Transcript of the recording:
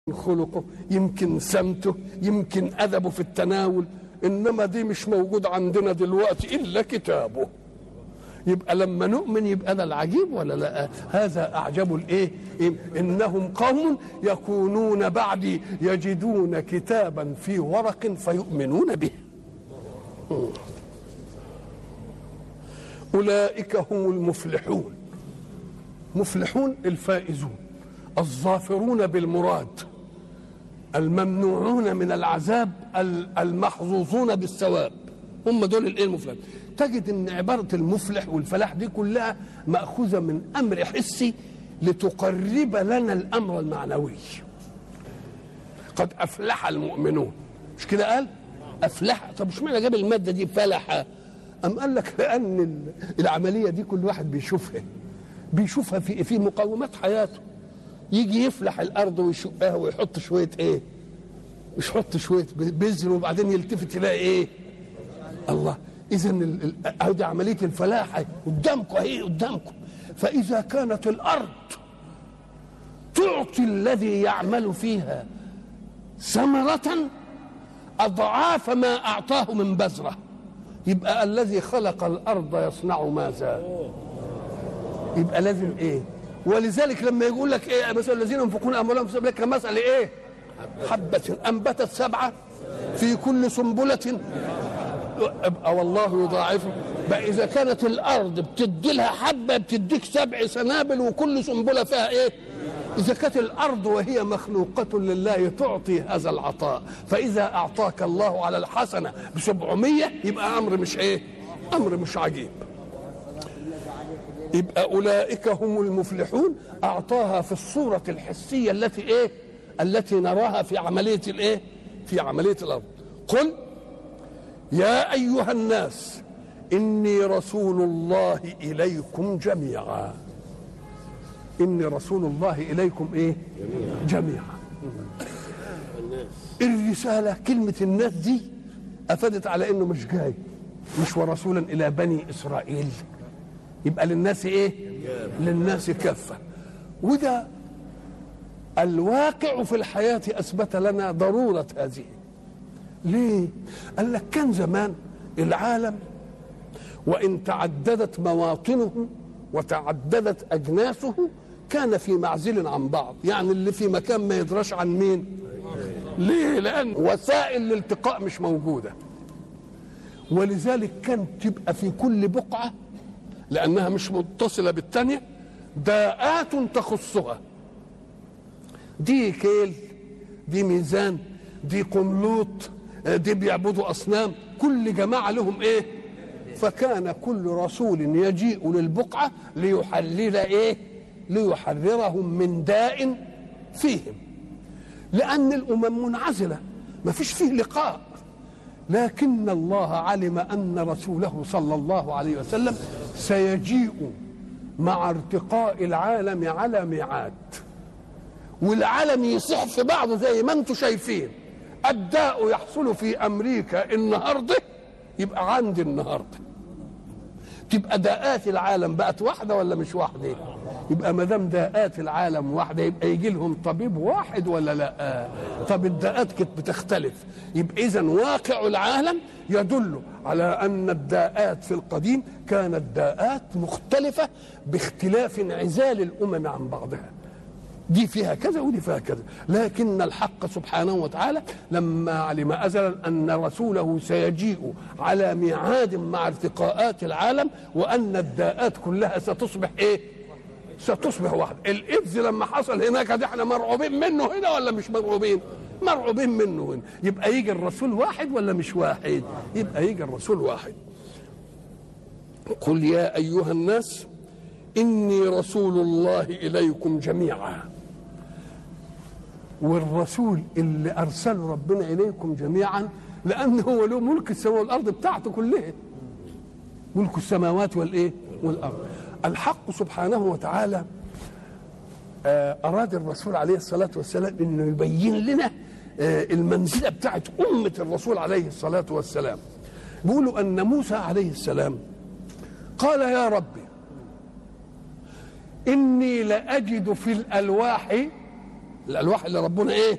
خلقه يمكن سمته يمكن أدبه في التناول إنما دي مش موجود عندنا دلوقتي إلا كتابه يبقى لما نؤمن يبقى ده العجيب ولا لا هذا أعجب الإيه إيه؟ إنهم قوم يكونون بعدي يجدون كتابا في ورق فيؤمنون به أولئك هم المفلحون مفلحون الفائزون الظافرون بالمراد الممنوعون من العذاب المحظوظون بالثواب هم دول الايه المفلح تجد ان عباره المفلح والفلاح دي كلها ماخوذه من امر حسي لتقرب لنا الامر المعنوي قد افلح المؤمنون مش كده قال افلح طب مش معنى جاب الماده دي فلح ام قال لك لان العمليه دي كل واحد بيشوفها بيشوفها في في مقومات حياته يجي يفلح الارض ويشقها ويحط شويه ايه مش يحط شويه بذر وبعدين يلتفت يلاقي ايه الله اذا هذه عمليه الفلاح قدامكم اهي قدامكم فاذا كانت الارض تعطي الذي يعمل فيها ثمرة أضعاف ما أعطاه من بذرة يبقى الذي خلق الأرض يصنع ماذا يبقى لازم إيه ولذلك لما يقول لك ايه مثلا الذين ينفقون اموالهم في سبيل الله كمثل ايه؟ حبة انبتت سبعة في كل سنبلة ابقى والله يضاعفه بقى اذا كانت الارض بتدي لها حبة بتديك سبع سنابل وكل سنبلة فيها ايه؟ إذا كانت الأرض وهي مخلوقة لله تعطي هذا العطاء فإذا أعطاك الله على الحسنة بسبعمية يبقى أمر مش إيه أمر مش عجيب يبقى اولئك هم المفلحون اعطاها في الصوره الحسيه التي ايه التي نراها في عمليه الايه في عمليه الارض قل يا ايها الناس اني رسول الله اليكم جميعا اني رسول الله اليكم ايه جميعا الرساله كلمه الناس دي افادت على انه مش جاي مش ورسولا الى بني اسرائيل يبقى للناس ايه للناس كافة وده الواقع في الحياة أثبت لنا ضرورة هذه ليه قال لك كان زمان العالم وإن تعددت مواطنه وتعددت أجناسه كان في معزل عن بعض يعني اللي في مكان ما يدراش عن مين ليه لأن وسائل الالتقاء مش موجودة ولذلك كان تبقى في كل بقعه لأنها مش متصلة بالتانية داءات تخصها دي كيل دي ميزان دي قملوط دي بيعبدوا أصنام كل جماعة لهم إيه فكان كل رسول يجيء للبقعة ليحلل إيه ليحررهم من داء فيهم لأن الأمم منعزلة ما فيش فيه لقاء لكن الله علم ان رسوله صلى الله عليه وسلم سيجيء مع ارتقاء العالم على ميعاد والعالم يصح في بعضه زي ما انتم شايفين الداء يحصل في امريكا النهارده يبقى عندي النهارده تبقى داءات العالم بقت واحده ولا مش واحده يبقى ما دام داءات العالم واحده يبقى يجي لهم طبيب واحد ولا لا طب الداءات كانت بتختلف يبقى اذا واقع العالم يدل على ان الداءات في القديم كانت داءات مختلفه باختلاف انعزال الامم عن بعضها دي فيها كذا ودي فيها كذا لكن الحق سبحانه وتعالى لما علم ازلا ان رسوله سيجيء على ميعاد مع ارتقاءات العالم وان الداءات كلها ستصبح ايه ستصبح واحدة الإبز لما حصل هناك ده احنا مرعوبين منه هنا ولا مش مرعوبين مرعوبين منه هنا يبقى يجي الرسول واحد ولا مش واحد يبقى يجي الرسول واحد قل يا أيها الناس إني رسول الله إليكم جميعا والرسول اللي أرسله ربنا إليكم جميعا لأنه هو له ملك السماء والأرض بتاعته كلها ملك السماوات والإيه والأرض الحق سبحانه وتعالى أراد الرسول عليه الصلاة والسلام أنه يبين لنا المنزلة بتاعت أمة الرسول عليه الصلاة والسلام بيقولوا أن موسى عليه السلام قال يا ربي إني لأجد في الألواح الالواح اللي ربنا ايه